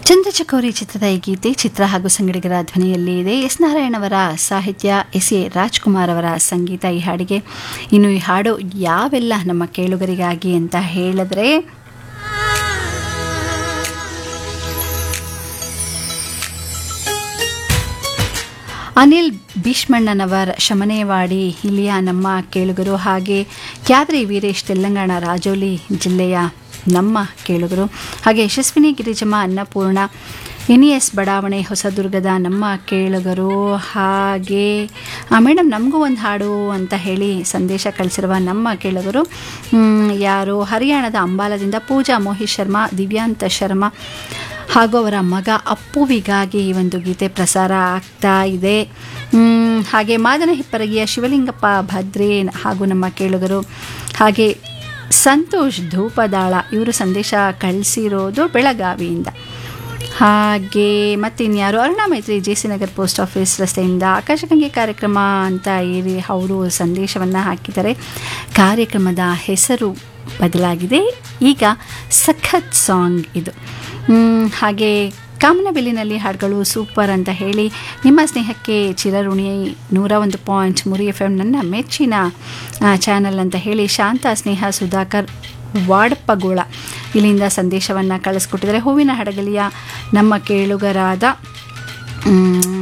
ಚಂದ್ರಚಕೋರಿ ಚಿತ್ರದ ಈ ಗೀತೆ ಚಿತ್ರ ಹಾಗೂ ಸಂಗಡಿಗರ ಧ್ವನಿಯಲ್ಲಿ ಇದೆ ಎಸ್ ನಾರಾಯಣ್ ಅವರ ಸಾಹಿತ್ಯ ಎಸ್ ಎ ರಾಜ್ಕುಮಾರ್ ಅವರ ಸಂಗೀತ ಈ ಹಾಡಿಗೆ ಇನ್ನು ಈ ಹಾಡು ಯಾವೆಲ್ಲ ನಮ್ಮ ಕೇಳುಗರಿಗಾಗಿ ಅಂತ ಹೇಳಿದ್ರೆ ಅನಿಲ್ ಭೀಷ್ಮಣ್ಣನವರ್ ಶಮನೇವಾಡಿ ಇಲ್ಲಿಯ ನಮ್ಮ ಕೇಳುಗರು ಹಾಗೆ ಕ್ಯಾದ್ರಿ ವೀರೇಶ್ ತೆಲಂಗಾಣ ರಾಜೋಲಿ ಜಿಲ್ಲೆಯ ನಮ್ಮ ಕೇಳುಗರು ಹಾಗೆ Yashaswini Girijamma Annapurna N E S ಬಡಾವಣೆ ಹೊಸದುರ್ಗದ ನಮ್ಮ ಕೇಳುಗರು ಹಾಗೆ ಮೇಡಮ್ ನಮಗೂ ಒಂದು ಹಾಡು ಅಂತ ಹೇಳಿ ಸಂದೇಶ ಕಳಿಸಿರುವ ನಮ್ಮ ಕೇಳುಗರು ಮ್, ಯಾರು ಹರಿಯಾಣದ ಅಂಬಾಲದಿಂದ ಪೂಜಾ ಮೋಹಿತ್ ಶರ್ಮಾ ದಿವ್ಯಾಂತ ಶರ್ಮಾ ಹಾಗೂ ಅವರ ಮಗ ಅಪ್ಪುವಿಗಾಗಿ ಈ ಒಂದು ಗೀತೆ ಪ್ರಸಾರ ಆಗ್ತಾ ಇದೆ ಮ್, ಹಾಗೆ ಮಾದನ ಹಿಪ್ಪರಗಿಯ ಶಿವಲಿಂಗಪ್ಪ ಭದ್ರೇನ್ ಹಾಗೂ ನಮ್ಮ ಕೇಳುಗರು ಹಾಗೆ ಸಂತೋಷ್ ಧೂಪದಾಳ ಇವರು ಸಂದೇಶ ಕಳಿಸಿರೋದು ಬೆಳಗಾವಿಯಿಂದ ಹಾಗೆ ಮತ್ತಿನ್ಯಾರು Aruna Maitri J C Nagar post office ರಸ್ತೆಯಿಂದ ಆಕಾಶಗಂಗೆ ಕಾರ್ಯಕ್ರಮ ಅಂತ ಏರಿ ಅವರು ಸಂದೇಶವನ್ನು ಹಾಕಿದ್ದಾರೆ ಕಾರ್ಯಕ್ರಮದ ಹೆಸರು ಬದಲಾಗಿದೆ ಈಗ ಸಖತ್ ಸಾಂಗ್ ಇದು ಮ್, ಹಾಗೆ ಕಾಮನಬಿಲ್ಲಿನಲ್ಲಿ ಹಾಡುಗಳು ಸೂಪರ್ ಅಂತ ಹೇಳಿ ನಿಮ್ಮ ಸ್ನೇಹಕ್ಕೆ ಚಿರಋಣಿ ನೂರ ಒಂದು ಪಾಯಿಂಟ್ ಮೂರು ಎಫ್ ಎಮ್ ನನ್ನ ಮೆಚ್ಚಿನ ಚಾನಲ್ ಅಂತ ಹೇಳಿ ಶಾಂತ ಸ್ನೇಹ ಸುಧಾಕರ್ ವಾಡಪ್ಪಗೋಳ ಇಲ್ಲಿಂದ ಸಂದೇಶವನ್ನು ಕಳಿಸ್ಕೊಟ್ಟಿದ್ದಾರೆ ಹೂವಿನ ಹಡಗಲಿಯ ನಮ್ಮ ಕೇಳುಗರಾದ ಮ್,